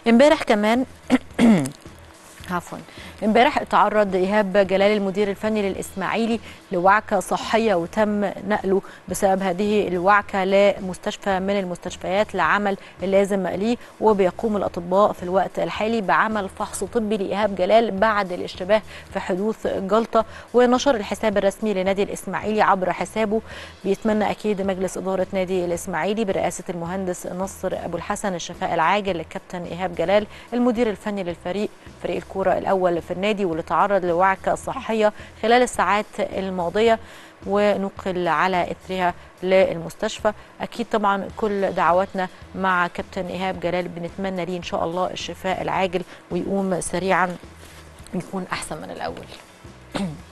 امبارح كمان عفوا امبارح تعرض ايهاب جلال المدير الفني للاسماعيلي لوعكه صحيه وتم نقله بسبب هذه الوعكه لمستشفى من المستشفيات لعمل اللازم ليه وبيقوم الاطباء في الوقت الحالي بعمل فحص طبي لايهاب جلال بعد الاشتباه في حدوث جلطه ونشر الحساب الرسمي لنادي الاسماعيلي عبر حسابه بيتمنى اكيد مجلس اداره نادي الاسماعيلي برئاسه المهندس نصر ابو الحسن الشفاء العاجل للكابتن ايهاب جلال المدير الفني للفريق فريق الكوره الاول في النادي واللي تعرض لوعكه صحيه خلال الساعات الماضيه ونقل على اثرها للمستشفى اكيد طبعا كل دعواتنا مع كابتن ايهاب جلال بنتمنى ليه ان شاء الله الشفاء العاجل ويقوم سريعا يكون احسن من الاول